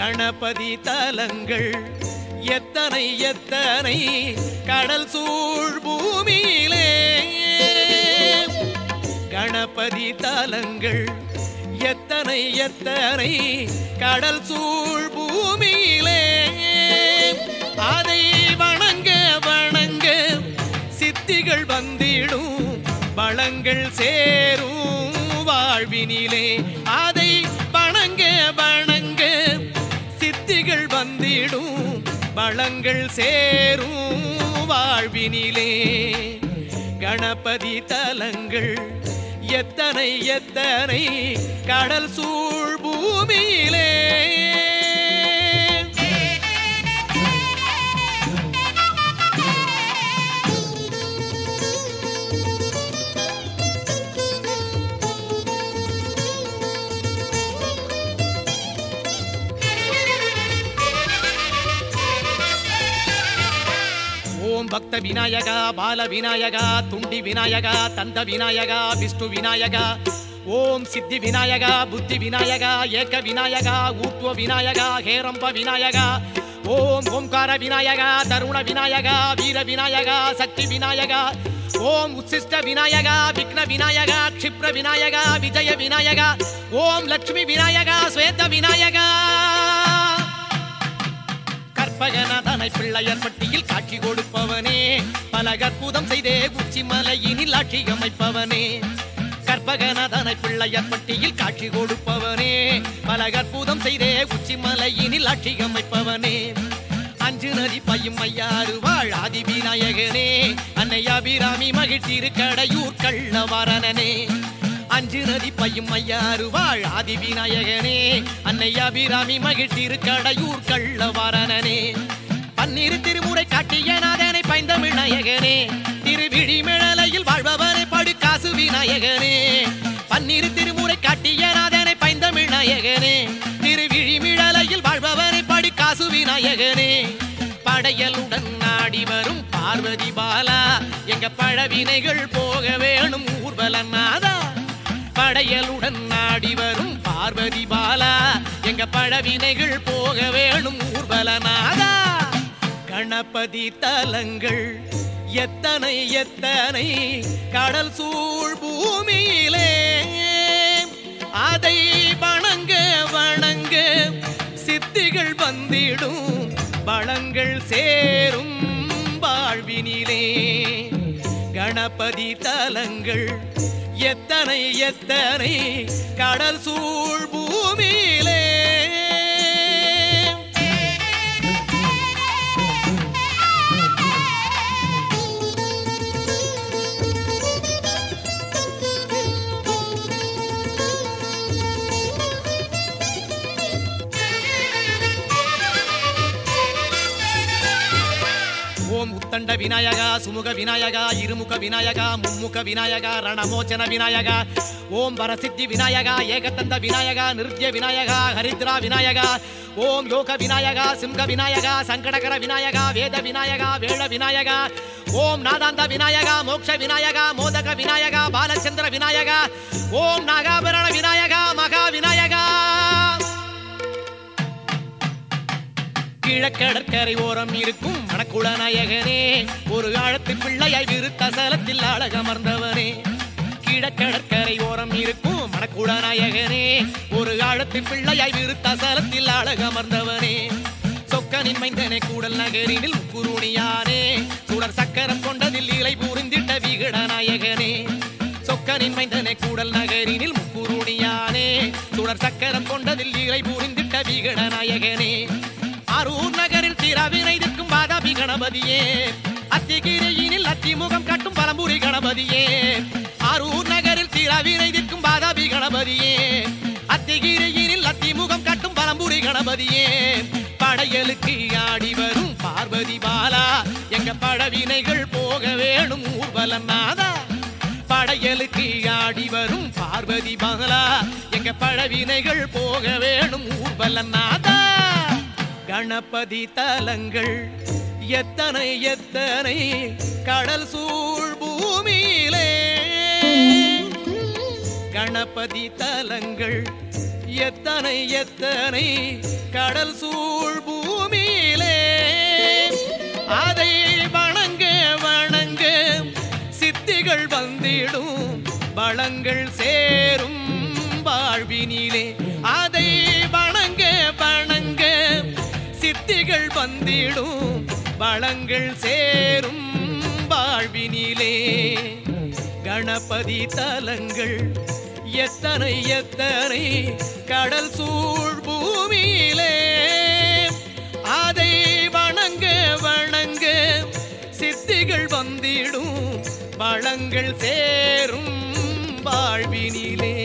கணபதி தலங்கள் எத்தனை எத்தனை கடல் சூழ் பூமியிலே கணபதி தலங்கள் எத்தனை எத்தனை கடல் சூழ் பூமியிலே அதை வணங்க வணங்க சித்திகள் வந்திடும் வளங்கள் சேரும் வாழ்வினிலே அதை வணங்க வணங்க சித்திகள் வந்திடும் வளங்கள் சேரும் வாழ்வினிலே கணபதி தலங்கள் எத்தனை எத்தனை கடல் சூழ் பூமியிலே ஓம் பக்த விநாயகா பால விநாயகா துண்டி விநாயகா தந்த விநாயகா விஷ்ணு விநாயகா ஓம் சித்தி விநாயகா புத்தி விநாயகா ஏக விநாயகா ஊத்துவ விநாயகா ஹேரம்ப விநாயகா ஓம் ஓம்கார விநாயகா தருண விநாயகா வீர விநாயகா சக்தி விநாயகா ஓம் உச்சிஷ்ட விநாயகா விக்ன விநாயகா க்ஷிப்ர விநாயகா விஜய விநாயகா ஓம் லட்சுமி விநாயகா ஸ்வேத விநாயகா கற்பகநாதனை பிள்ளையர் பட்டியில் காட்சி கொடுப்பவனே பல கற்புதம் செய்தே உச்சி மலையினில் ஆட்சி அமைப்பவனே கற்பகநாதனை பிள்ளையர் பட்டியில் காட்சி கொடுப்பவனே பல கற்புதம் செய்தே உச்சி மலையினில் ஆட்சி அமைப்பவனே அஞ்சு நதி பையும் ஐயாறு வாழ் ஆதி விநாயகனே அன்னை அபிராமி மகிழ்ச்சிரு கடையூர் கள்ளவரணனே அஞ்சு நதி பையும் ஐயாறு வாழ் ஆதி விநாயகனே அன்னை அபிராமி மகிழ்ச்சிரு கடையூர் கள்ளவரணனே பன்னிரு திருமுறை காட்டிய நாதனை பைந்தமிழ் நாயகனே திருவிழிமிழலையில் வாழ்பவனை படு காசு விநாயகனே பன்னிரு திருமுறை காட்டிய நாதனை பைந்தமிழ் நாயகனே திருவிழிமிழலையில் வாழ்பவனை படு காசு விநாயகனே படையலுடன் நாடி வரும் பார்வதி பாலா எங்க பழவினைகள் போக வேணும் ஊர்வலநாதா படையலுடன் நாடி வரும் பார்வதி பாலா எங்க பழவினைகள் போக வேணும் ஊர்வலநாதா கணபதி தலங்கள் எத்தனை எத்தனை கடல் சூழ் பூமியிலே அதை வணங்க வணங்க சித்திகள் வந்திடும் வளங்கள் சேரும் வாழ்வினிலே கணபதி தலங்கள் எத்தனை எத்தனை கடல் சூழ் பூமியிலே ஓம் உத்தண்ட விநாயகா சுமுக விநாயகா இருமுக விநாயகா மும்முக விநாயகா ரணமோச்சன விநாயகா ஓம் வரசித்தி விநாயகா ஏகதந்த விநாயகா நிருத்ய விநாயகா ஹரித்ரா விநாயகா ஓம் யோக விநாயகா சிம்க விநாயகா சங்கடகர விநாயகா வேத விநாயகா வேள விநாயகா ஓம் நாதாந்த விநாயகா மோக்ஷ விநாயகா மோதக விநாயகா பாலச்சந்திர விநாயகா ஓம் நாகாபரண விநாயகா மகா விநாயகா கிழக்கடற்கரை ஓரம் இருக்கும் மணக்குள நாயகனே ஒரு ஆழத்து பிள்ளையாய் விருத்த சலத்தில் அழகமர்ந்தவனே கிழக்கடற்கரை ஓரம் இருக்கும் மணக்குள நாயகனே ஒரு ஆழத்து பிள்ளையாய் விருத்த சலத்தில் அழகமர்ந்தவனே சொக்கனின் மைந்தனை கூடல் நகரினில் குருணியானே சுடர் சக்கரம் கொண்டதில் இலை புரிந்திட்ட விகட நாயகனே சொக்கனின் மைந்தனை கூடல் நகரினில் முக்குருணியானே சுடர் சக்கரம் கொண்டதில் இலை புரிந்திட்ட விகட நாயகனே அரூர் நகரில் திரவினை நிற்கும் பாதாபி கணபதியே அத்திகிரியினில் அத்திமுகம் கட்டும் பரம்புரி கணபதியே அரூர் நகரில் திரவினை நிற்கும் பாதாபி கணபதியே அத்திகிரியினில் அத்திமுகம் கட்டும் பரம்புரி கணபதியே படையலுக்கு ஆடி வரும் பார்வதி பாலா எங்க படவினைகள் போக வேணும் ஊர்வலம் நாதா படையலுக்கு ஆடி வரும் பார்வதி பாலா எங்க பழவினைகள் போக வேணும் ஊர்வலம் நாதா கணபதி தலங்கள் எத்தனை எத்தனை கடல் சூழ் பூமியிலே கணபதி தலங்கள் எத்தனை எத்தனை கடல் சூழ் பூமியிலே அதை வணங்க வணங்க சித்திகள் வந்திடும் வளங்கள் சேரும் வாழ்வினிலே அதை வணங்க வணங்க சித்திகள் வந்திடும் வளங்கள் சேரும் வாழ்வினிலே கணபதி தலங்கள் எத்தனை எத்தனை கடல் சூழ் பூமியிலே அதை வணங்க வணங்க சித்திகள் வந்திடும் வளங்கள் சேரும் வாழ்வினிலே